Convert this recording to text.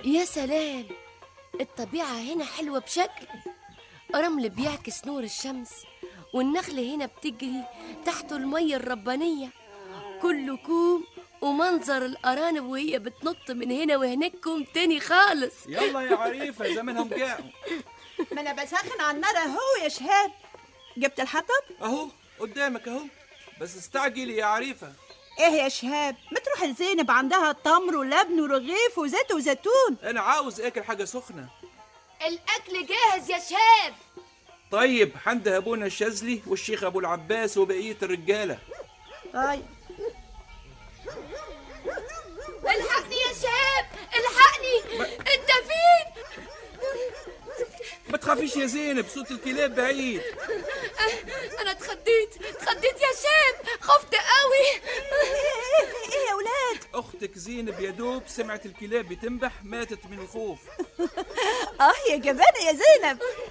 يا سلام الطبيعة هنا حلوة بشكل رمل بيعكس نور الشمس والنخل هنا بتجري تحته المية الربانية كله كوم ومنظر الأرانب وهي بتنط من هنا وهناكم تاني خالص يلا يا عريفة زمانهم جاعوا ما انا بسخن على النار اهو يا شهاب جبت الحطب اهو قدامك اهو بس استعجلي يا عريفة ايه يا شهاب ما تروح لزينب عندها تمر ولبن ورغيف وزيت وزيتون انا عاوز اكل حاجة سخنة الأكل جاهز يا شاب طيب حند ابونا الشاذلي والشيخ ابو العباس وبقية الرجالة طيب الحقني يا شاب الحقني انت فين ما تخافيش يا زينب صوت الكلاب بعيد انا اتخضيت اتخضيت يا شاب خفت قوي ايه في ايه يا ولاد اختك زينب يا دوب سمعت الكلاب بتنبح ماتت من الخوف اه يا جبانة يا زينب